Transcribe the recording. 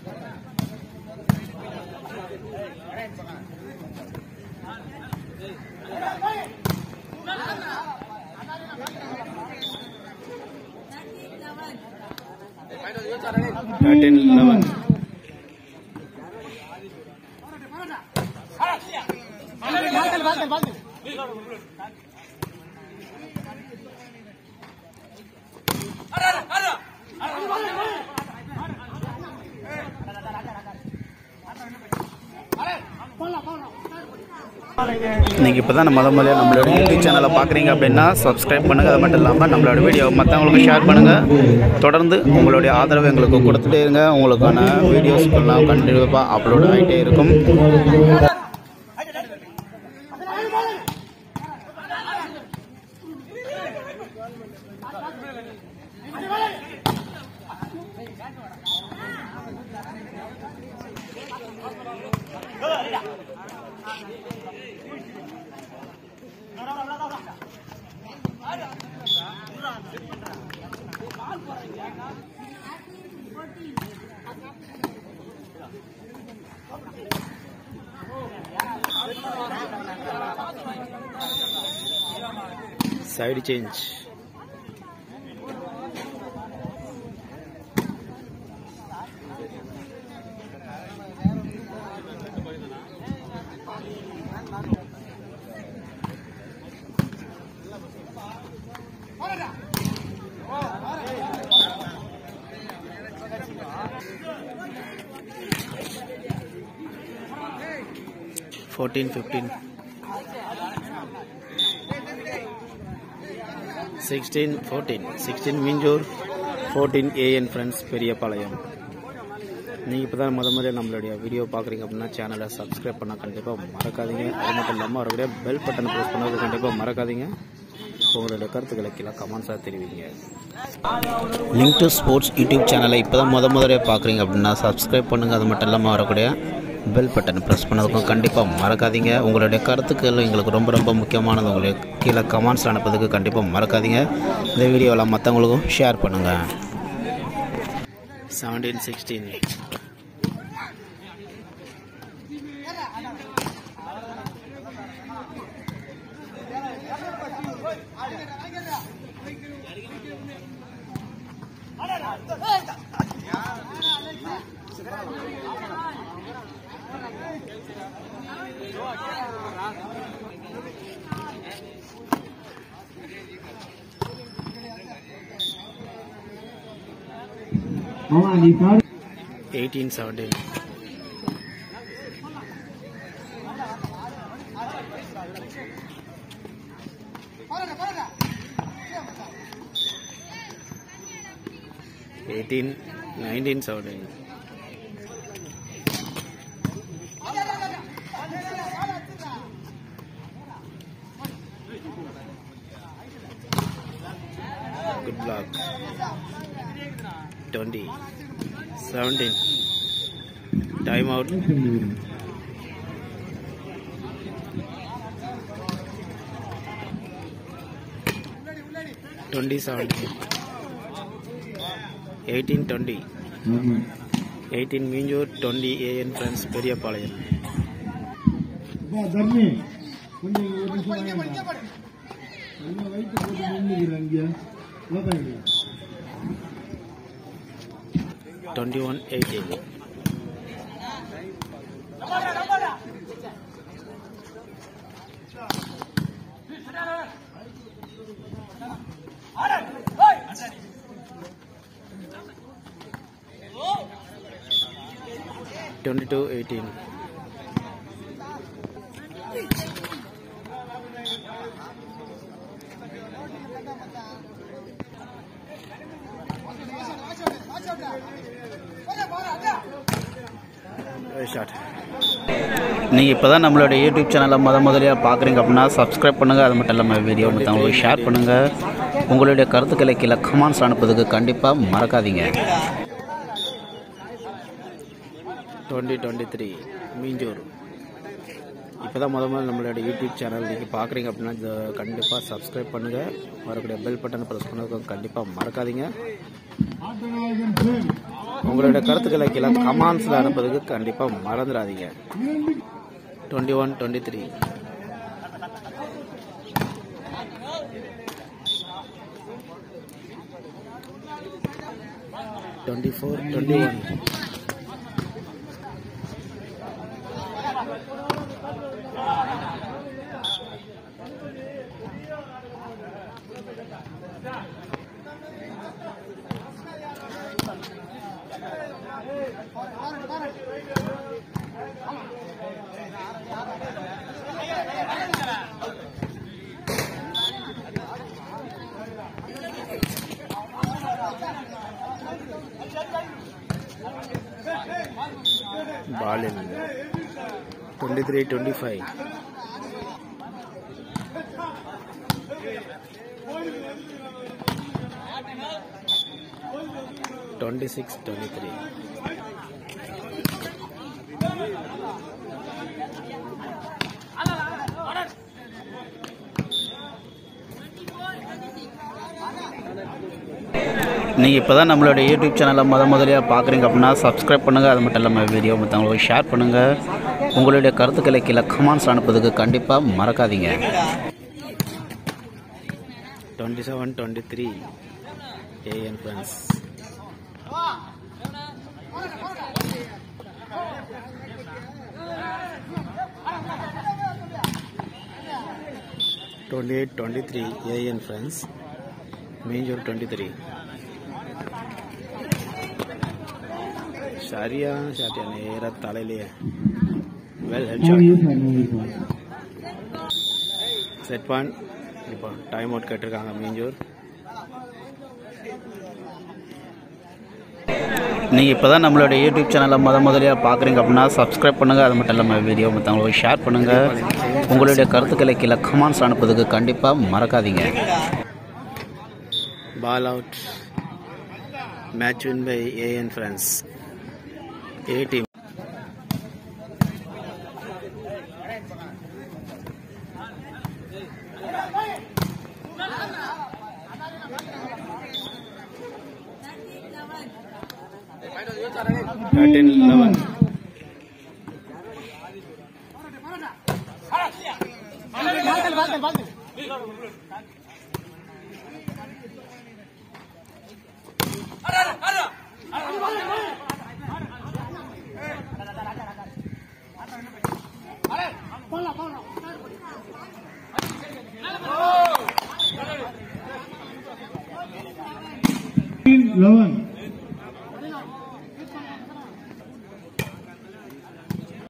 thirteen eleven நீங்கள் இப்போ தான் முத முதல்ல நம்மளோட யூடியூப் சேனலை பார்க்குறீங்க அப்படின்னா சப்ஸ்கிரைப் பண்ணுங்கள் அது மட்டும் இல்லாமல் நம்மளோட வீடியோ மற்றவங்களுக்கு ஷேர் பண்ணுங்கள் தொடர்ந்து உங்களுடைய ஆதரவு எங்களுக்கு கொடுத்துட்டே இருங்க உங்களுக்கான வீடியோஸ்கெல்லாம் கண்டிப்பாக அப்லோட் ஆகிட்டே இருக்கும் side change fourteen fifteen sixteen fourteen sixteen Minjur fourteen A N friends Periyapalayam நீங்கள் இப்போ தான் முத முதல்ல நம்மளுடைய வீடியோ பார்க்குறீங்க அப்படின்னா சேனலை சப்ஸ்கிரைப் பண்ண கண்டிப்பாக மறக்காதீங்க அது மட்டும் இல்லாமல் அவருடைய பெல் பட்டனை ப்ரெஸ் பண்ணது கண்டிப்பாக மறக்காதீங்க உங்களுடைய கருத்துக்களை கீழே கமெண்ட்ஸாக தெரிவிங்க லிங்க் டு ஸ்போர்ட்ஸ் யூடியூப் சேனலை இப்போ தான் முத முதலே பார்க்குறீங்க அப்படின்னா சப்ஸ்கிரைப் பண்ணுங்கள் அது மட்டும் இல்லாமல் வரக்கூடிய பெல் பட்டன் ப்ரெஸ் பண்ணதுக்கும் கண்டிப்பாக மறக்காதீங்க உங்களுடைய கருத்துக்கள் எங்களுக்கு ரொம்ப ரொம்ப முக்கியமானது உங்களுக்கு கீழே கமெண்ட்ஸ் அனுப்புறதுக்கு கண்டிப்பாக மறக்காதீங்க இந்த வீடியோவில் மற்றவங்களுக்கும் ஷேர் பண்ணுங்கள் செவன்டீன் சிக்ஸ்டீன் மாமா நீ பாரு eighteen seventeen eighteen nineteen seventeen good block twenty seventeen time out twenty seventeen eighteen twenty ஆமா eighteen Minjur twenty A N friends Periyapalayam அப்பா தர்மி கொஞ்சம் இங்க ஒரு நிமிஷம் வாங்க நல்லா வயிற்று போட்டு நின்றுக்கிறேன் இங்க வாப்பா இங்க twenty one eighteen twenty two eighteen short நீங்கள் இப்போ தான் நம்மளுடைய யூடியூப் சேனலை முத முதலியாக பார்க்குறீங்க அப்படின்னா சப்ஸ்கிரைப் பண்ணுங்கள் அது மட்டும் இல்லாமல் வீடியோ மற்றவங்களுக்கு ஷேர் பண்ணுங்கள் உங்களுடைய கருத்துக்களை கீழே கமெண்ட்ஸ் அனுப்புறதுக்கு கண்டிப்பாக மறக்காதீங்க டுவெண்ட்டி டுவெண்ட்டி த்ரீ மீஞ்சூர் இப்போ தான் முத முதல்ல நம்மளோட யூடியூப் சேனல் நீங்கள் பார்க்குறீங்க அப்படின்னா இதை கண்டிப்பாக சப்ஸ்கிரைப் பண்ணுங்கள் வரக்கூடிய பெல் பட்டனை ப்ரெஸ் பண்ணதுக்கு கண்டிப்பாக மறக்காதீங்க ஆட்டநாயகன் பிரேம் உங்களோட கருத்துக்களை கீழே கமெண்ட்ஸில் அனுப்புறதுக்கு கண்டிப்பாக மறந்துடாதீங்க twenty one twenty three twenty four twenty one ball twenty three twenty five twenty six twenty three நீங்கள் இப்போ தான் நம்மளோட யூடியூப் சேனலை முத முதலியாக பார்க்குறீங்க அப்படின்னா சப்ஸ்கிரைப் பண்ணுங்கள் அது மட்டும் இல்லாமல் வீடியோ மற்றவங்களுக்கு ஷேர் பண்ணுங்கள் உங்களுடைய கருத்துக்களை கீழே கமெண்ட்ஸ் அனுப்புறதுக்கு கண்டிப்பாக மறக்காதீங்க twenty seven twenty three A N friends twenty eight twenty three A N friends Minjur twenty three சரியா சாட்டியா நேரா தலையிலேயே வெல் ஹெட் செட் பாயிண்ட் இப்போ டைம் அவுட் கேட்டிருக்காங்க மீஞ்சூர் நீங்கள் இப்போ தான் நம்மளோட யூடியூப் சேனலை முத முதலியாக பார்க்குறீங்க அப்படின்னா சப்ஸ்கிரைப் பண்ணுங்கள் அது மட்டும் இல்லாமல் வீடியோ மற்றவங்களுக்கு ஷேர் பண்ணுங்கள் உங்களுடைய கருத்துக்களை கீழே கமெண்ட்ஸ் அனுப்புறதுக்கு கண்டிப்பாக மறக்காதீங்க ball out match win by A N friends A team thirteen eleven